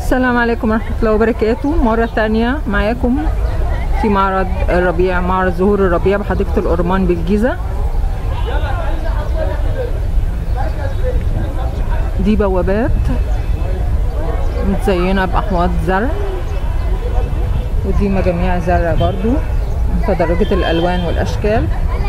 السلام عليكم ورحمة الله وبركاته مرة تانية معاكم في معرض الربيع معرض زهور الربيع بحديقة الأورمان بالجيزة دي بوابات متزينة بأحواض زرع ودي مجاميع زرع برضو متدرجة الألوان والأشكال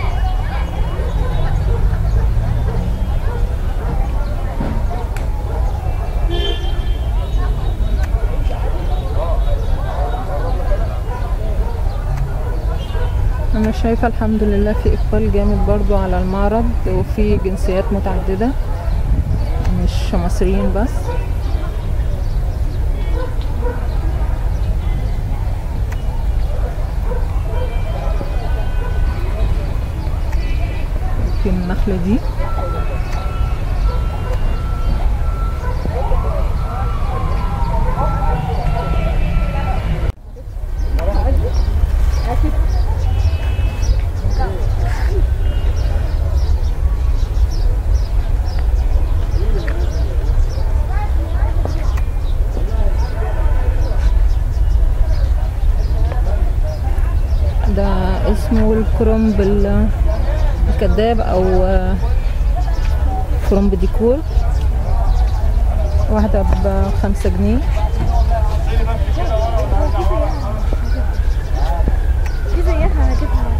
انا شايفه الحمد لله في اقبال جامد برضو على المعرض وفي جنسيات متعدده مش مصريين بس في النخله دي ده اسمه الكرنب ال- الكذاب او كرنب ديكور واحدة بخمسة جنيه في زيها هجيبها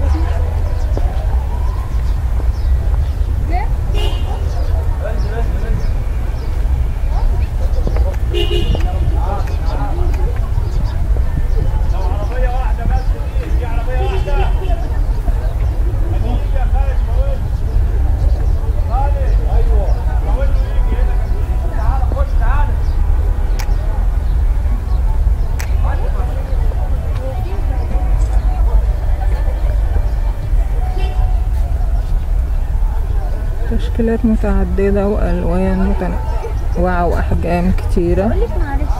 تشكيلات متعددة وألوان متنوعة وأحجام كتيرة بقول لك معلش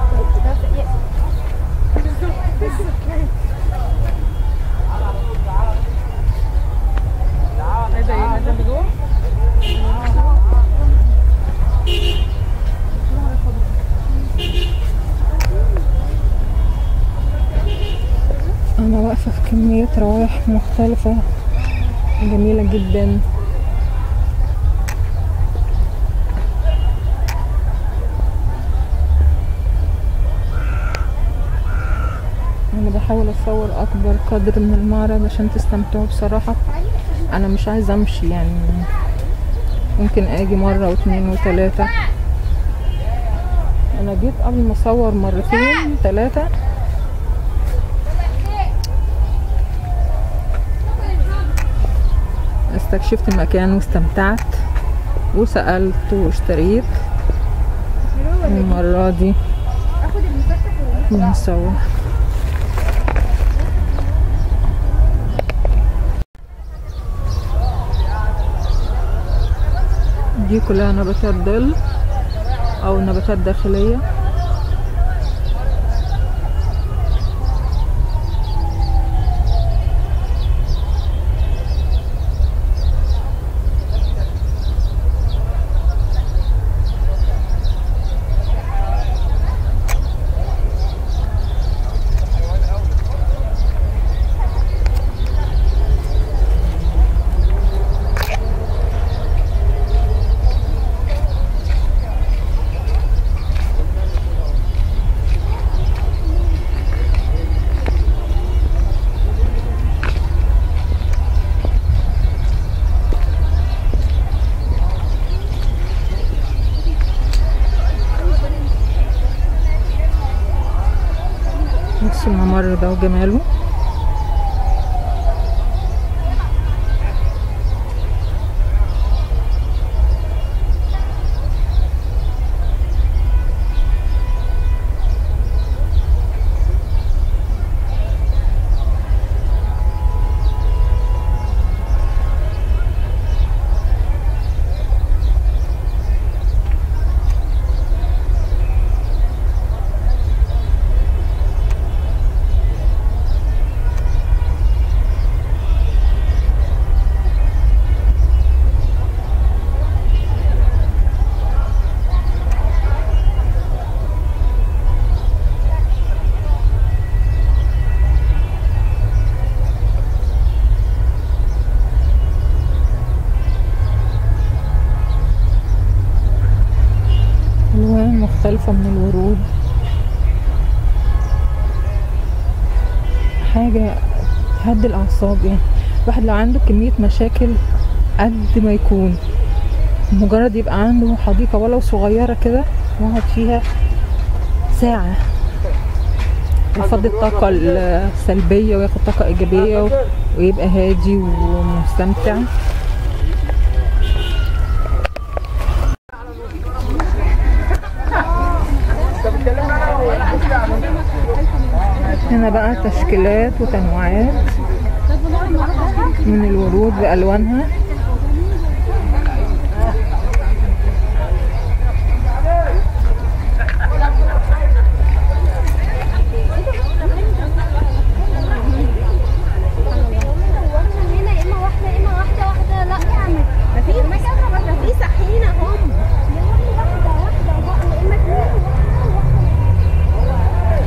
أنا واقفة في كمية روايح مختلفة جميلة جدا أنا بحاول أصور أكبر قدر من المعرض عشان تستمتعوا بصراحة أنا مش عايزة أمشي يعني ممكن أجي مرة واتنين وتلاتة أنا جيت قبل ما أصور مرتين تلاتة استكشفت المكان واستمتعت وسألت واشتريت المرة دي اخد المفتح بنصور دي كلها نباتات ظل او نباتات داخلية بص الممر ده وجماله ألوان مختلفة من الورود حاجة تهدي الأعصاب يعني الواحد لو عنده كمية مشاكل قد ما يكون مجرد يبقى عنده حديقة ولو صغيرة كده يقعد فيها ساعة يفضي الطاقة السلبية وياخد طاقة إيجابية و- ويبقى هادي ومستمتع هنا بقى تشكيلات وتنوعات من الورود بألوانها هنا يا اما واحده يا اما واحده واحده لا يعني مفيش مفيش صحيين هم واحده واحده واحده يا اما اثنين واحده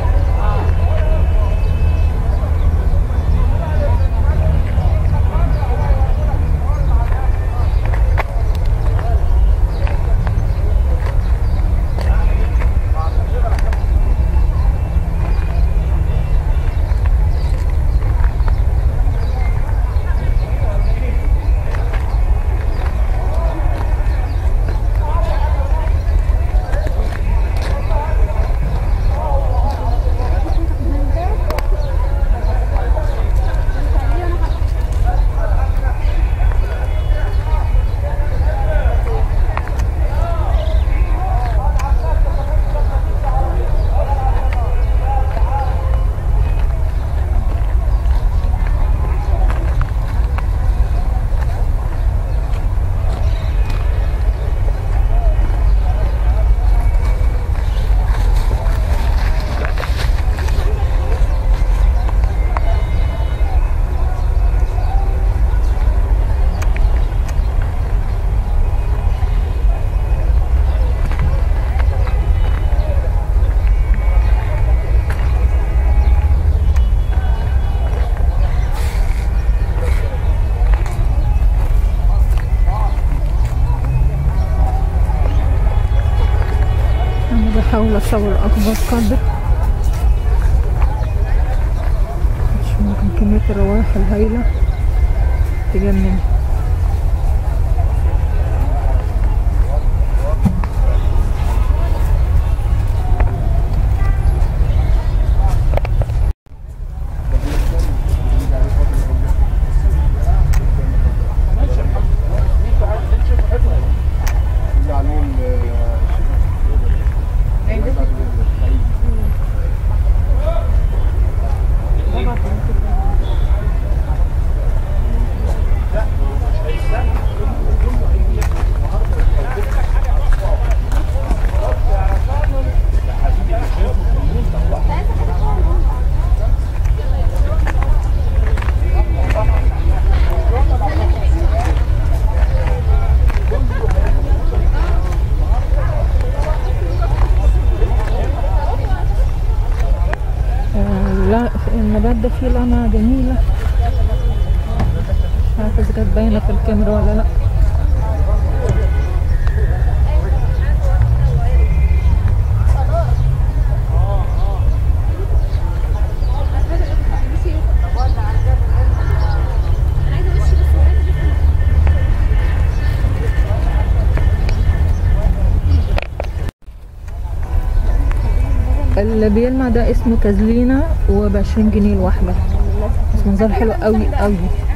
أنا بحاول أصور أكبر قدر مش ممكن كمية الروائح الهايلة تجنن آه، لا النبات ده فيه لمعة جميلة مش عارفة إذا كانت باينة في الكاميرا ولا لأ اللي بيلمع ده اسمه كازلينا وبعشرين جنيه الواحدة بس منظر حلو قوي قوي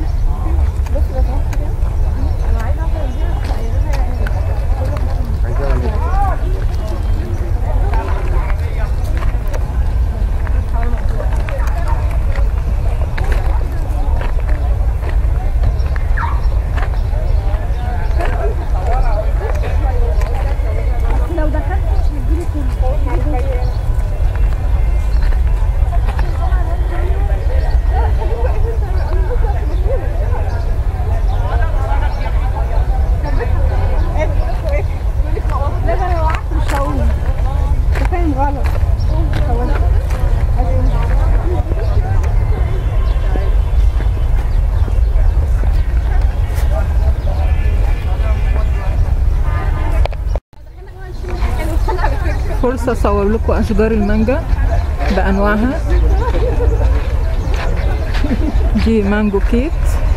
لو دخلت هتجيلي كله فرصة اصور لكم اشجار المانجا بانواعها دي مانجو كيت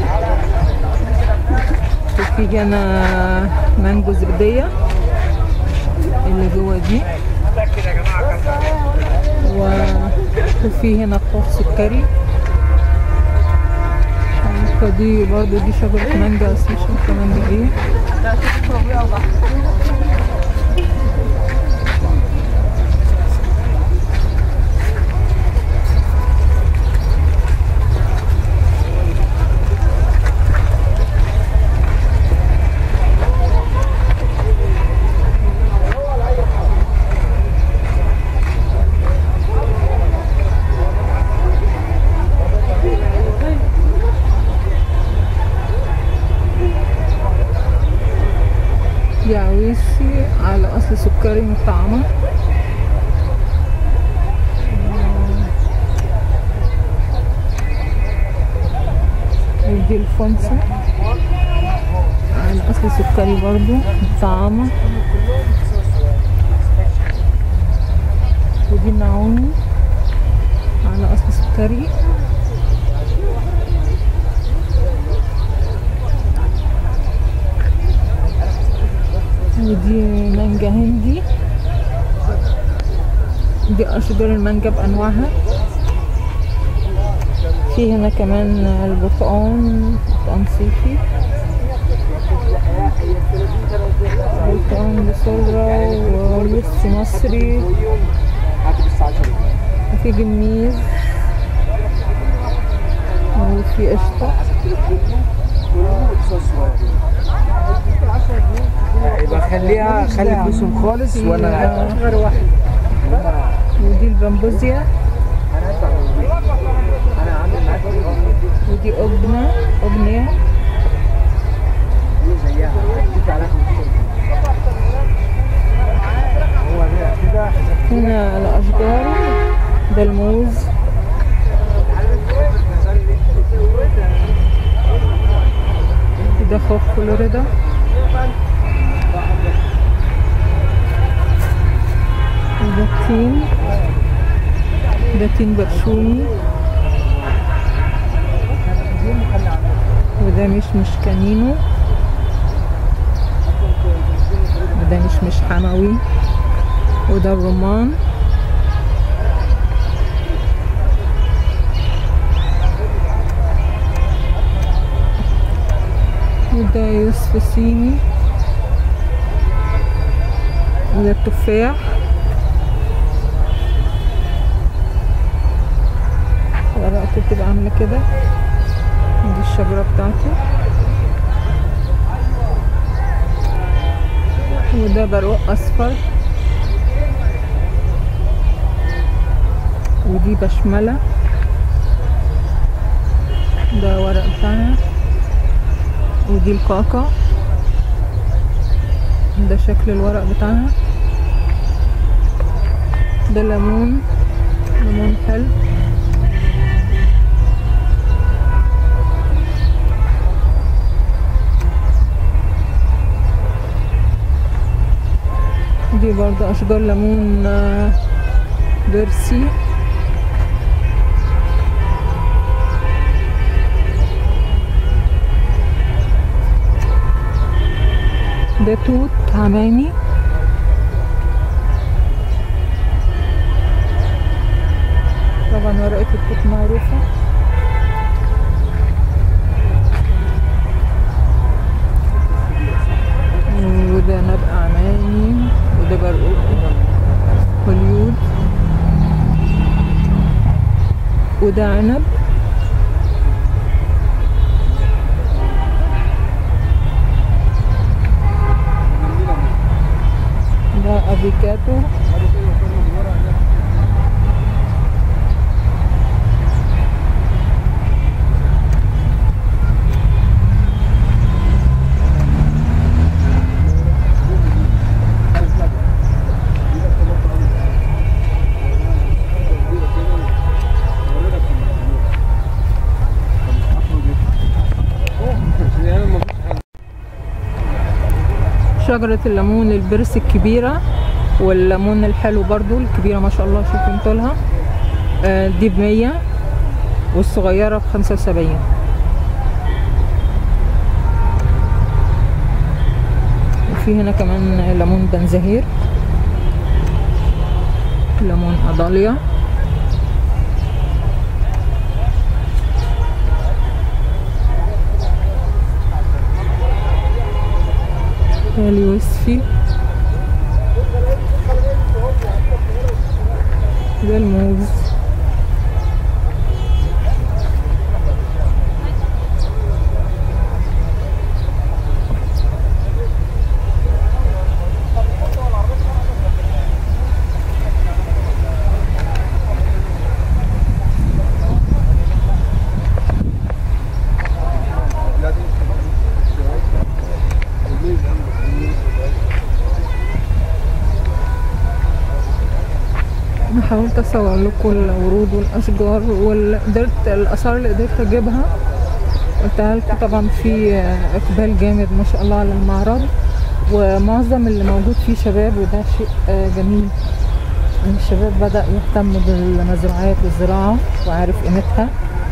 وفي هنا مانجو زبدية اللي جوه دي و... وفي هنا خوخ سكري فدي برضو دي شجرة مانجا بس مش عارفة مانجا ايه دي عويسي على اصل سكري مطعمة ودي الفونسا على اصل سكري برضو مطعمة ودي النعومي على اصل سكري ودي مانجا هندي دي اشجار المانجا بانواعها في هنا كمان البرتقال برتقال صيفي برتقال بسرة ولص مصري وفي جميز وفي قشطة يبقى خليها خلي فلوسهم خالص في وانا غير واحد ودي البامبوزيا انا عامل معاك ودي أبنة أبنية زيها هديك على هو كده هنا الأشجار ده الموز ده خوخ فلوريدا وده التين ده تين برشومي وده مش مش كانينو وده مش مش حموي وده الرمان وده يوسف صيني وده التفاح ورقته بتبقى عاملة كده دي الشجرة بتاعته وده برقوق أصفر ودي بشملة ده ورق بتاعها ودي الكاكا ده شكل الورق بتاعها ده ليمون ليمون حلو دي برضه أشجار ليمون آه، بيرسي ده توت عماني طبعا ورقة التوت معروفة وده نبق عماني وده برقوق هوليود وده عنب ده افوكادو شجرة الليمون البرس الكبيرة والليمون الحلو برضو الكبيرة ما شاء الله شوفوا انتوا لها آه، دي بمية والصغيرة بخمسة وسبعين وفي هنا كمان ليمون بنزهير ليمون أضاليا اليوسفي ده الموز انا حاولت اصور لكم الورود والاشجار وقدرت الاسعار اللي قدرت اجيبها قلتها لكم طبعا في اقبال جامد ما شاء الله على المعرض ومعظم اللي موجود فيه شباب وده شيء آه، جميل ان الشباب بدا يهتم بالمزروعات والزراعه وعارف قيمتها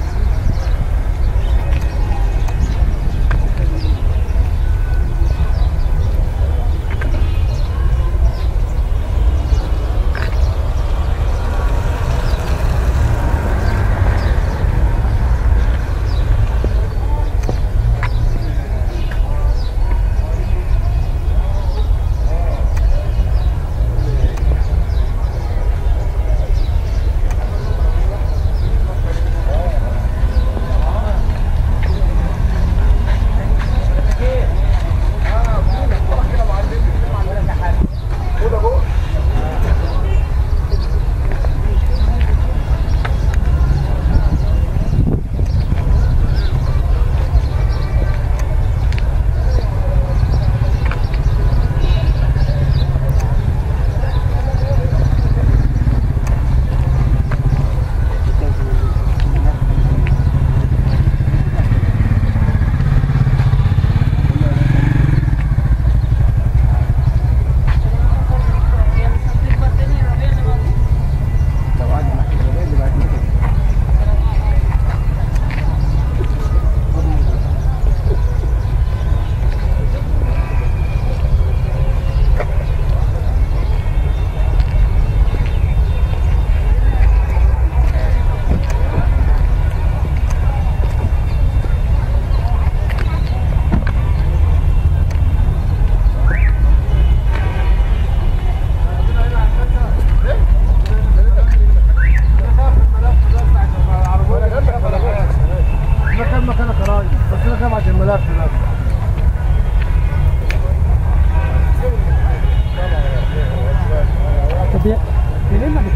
مكان مكانك يا راجل بس انا كده بعد الملف ده طب يا ليه ما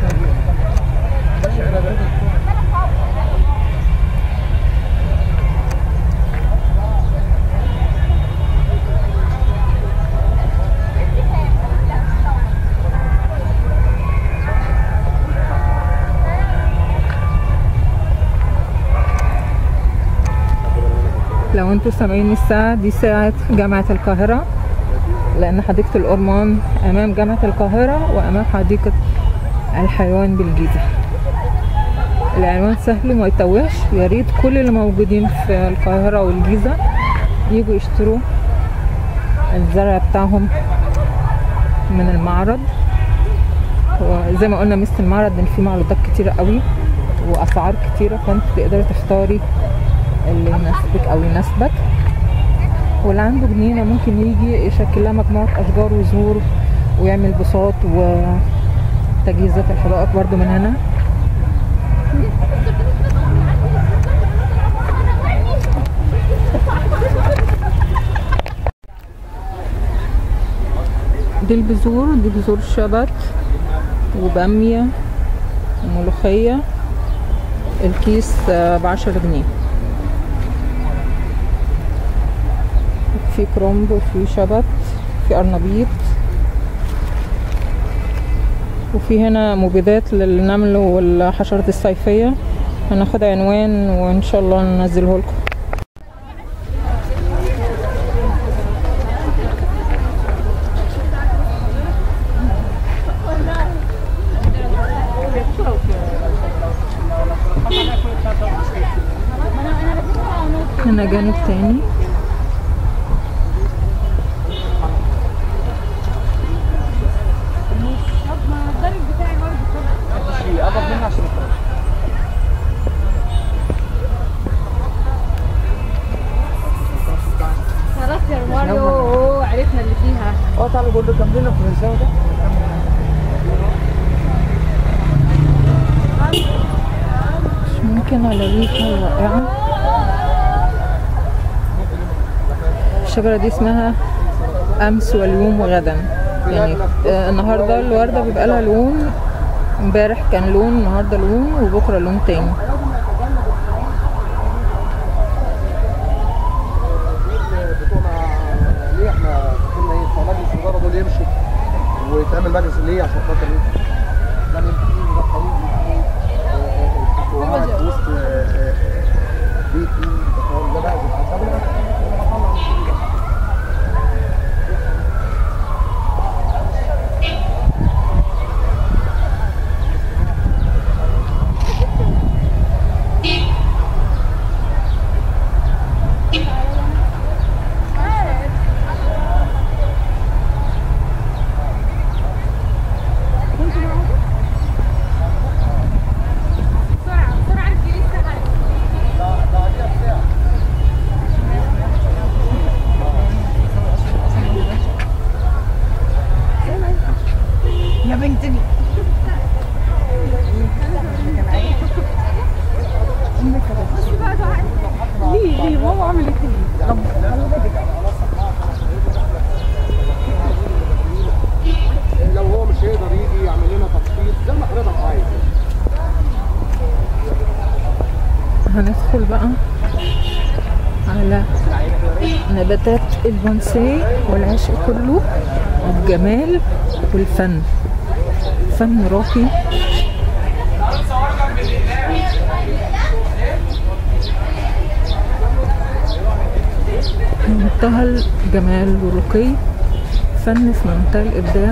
لو انتوا سامعين الساعة دي ساعة جامعة القاهرة لأن حديقة الأورمان أمام جامعة القاهرة وأمام حديقة الحيوان بالجيزة العنوان سهل وما يتوهش يا ريت كل اللي موجودين في القاهرة والجيزة يجوا يشتروا الزرع بتاعهم من المعرض وزي ما قلنا مثل المعرض ان فيه معروضات كتيرة قوي واسعار كتيرة فانت تقدري تختاري اللي يناسبك او يناسبك واللي عنده جنينة ممكن يجي يشكل لها مجموعة اشجار وزهور ويعمل بساط وتجهيزات الحدائق برضو من هنا دي البذور دي بذور شبت وبامية وملوخية الكيس آه، بعشرة جنيه في كرنب وفي شبت في قرنبيط وفي هنا مبيدات للنمل والحشرات الصيفية هناخد عنوان وان شاء الله ننزله لكم هنا جانب تاني طب ما الضرب بتاعي برضه قرب مني عشان يخرج. خلاص يا ماريو أوه، عرفنا اللي فيها اه تعالوا قول له كملنا في الرسالة ده مش ممكن على ريحة رائعة الشجرة دي اسمها أمس واليوم وغدا يعني آه، النهاردة الوردة بيبقى لها لون امبارح كان لون النهاردة لون وبكرة لون تاني بتوعنا ليه احنا كنا ايه بتوع مجلس الاداره دول يمشوا ويتعمل مجلس ليه عشان خاطر ايه؟ ده من في مدخلين في وسط آه، آه، آه، بيتي بتوع- ده بقى ده بقى- ده بقى طلع من الجديد ده. بسرعة بسرعة انت لسه غالية يا بنتي ليه ليه ماما عملت ايه؟ لو هو مش هيقدر يجي يعمل لنا تخطيط زي ما حضرتك عايز هندخل بقى على نباتات البونساي والعشق كله والجمال والفن فن راقي منتهى الجمال والرقي فن في منتهى الإبداع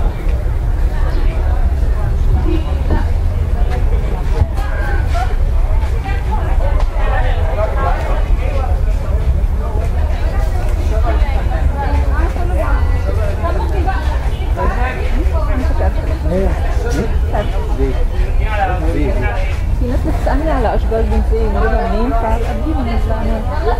في ناس بتسألني على أشجار بنسية نجيبها منين فهتقدم من الزعمات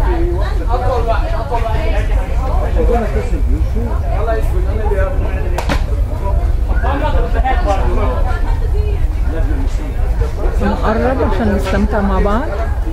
نقرب عشان نستمتع مع بعض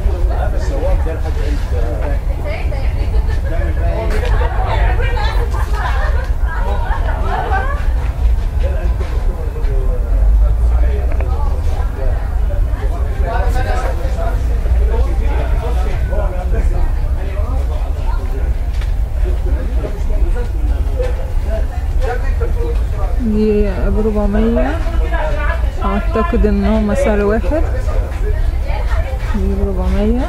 دي ب 400 اعتقد ان هما سعر واحد دي ب 400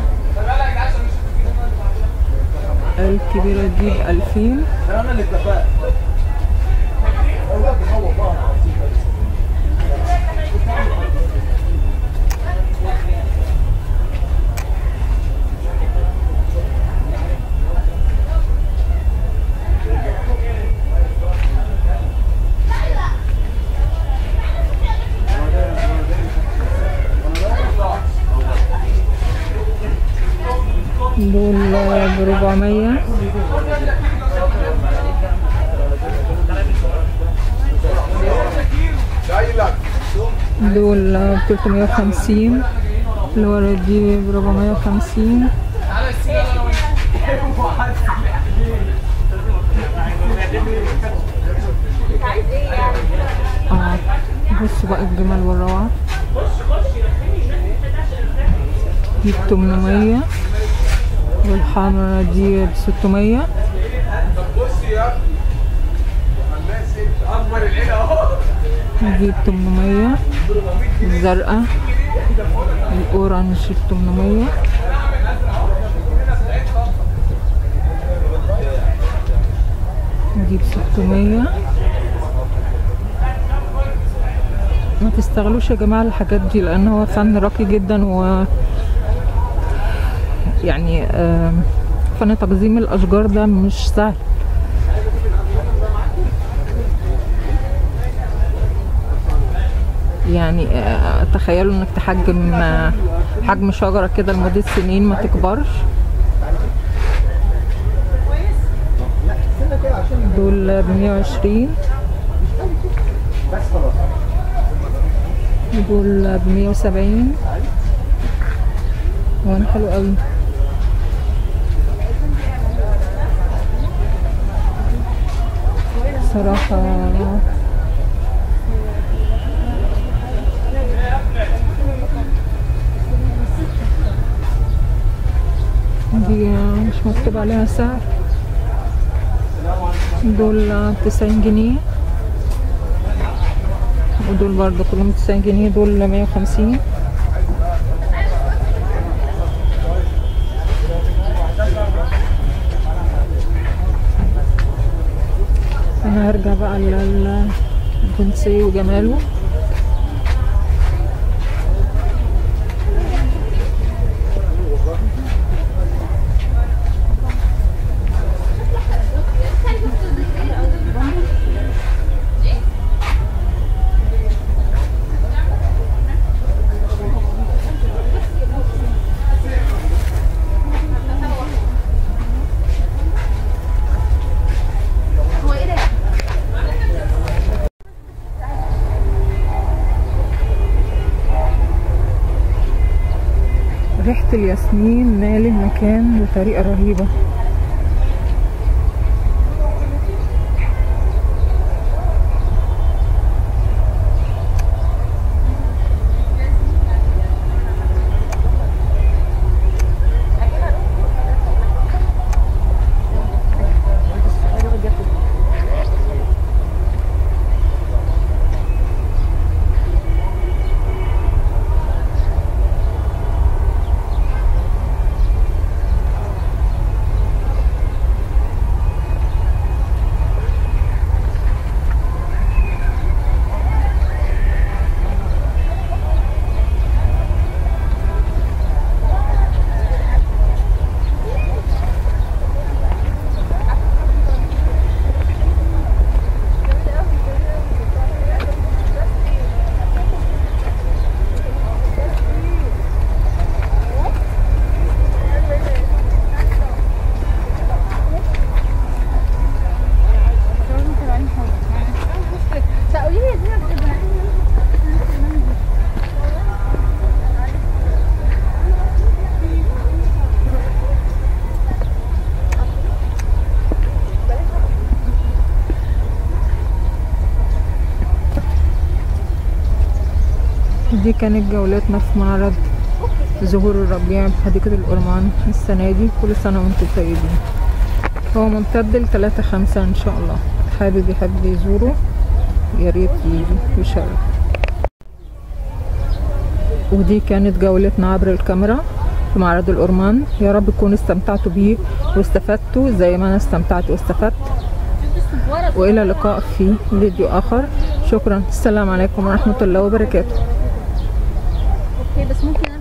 الكبيرة دي ب 2000 انا اللي اتفقت دول ب 400 دول ب 350 اللي ورا دي ب 450 اه بصوا بقى الجمال والروعة دي ب 800 والحمرا دي ب 600 دي ب 800 الزرقاء الاورنج ب 800 دي ب 600 ما تستغلوش يا جماعة الحاجات دي لان هو فن راقي جدا و يعني آم، فن تقزيم الاشجار ده مش سهل يعني آه، تخيلوا انك تحجم آه، حجم شجرة كده لمدة سنين ما تكبرش دول بمية وعشرين بس خلاص دول بمية وسبعين وانا حلو قوي صراحة دي مش مكتوب عليها سعر دول تسعين جنيه ودول برضه كلهم تسعين جنيه دول مية وخمسين انا هرجع بقى للبونسي وجماله هو ايه ده؟ ريحة الياسمين مالي المكان بطريقة رهيبة قولي لي ازاي بتبقى دي كانت جولاتنا في معرض زهور الربيع بحديقة الأورمان السنة دي كل سنة وانتم طيبين هو ممتد لتلاتة خمسة إن شاء الله حابب يحب يزوره يا ريت يجي ويشرف ودي كانت جولتنا عبر الكاميرا في معرض الأورمان يا رب تكونوا استمتعتوا بيه واستفدتوا زي ما أنا استمتعت واستفدت وإلى اللقاء في فيديو آخر شكرا السلام عليكم ورحمة الله وبركاته اوكي بس ممكن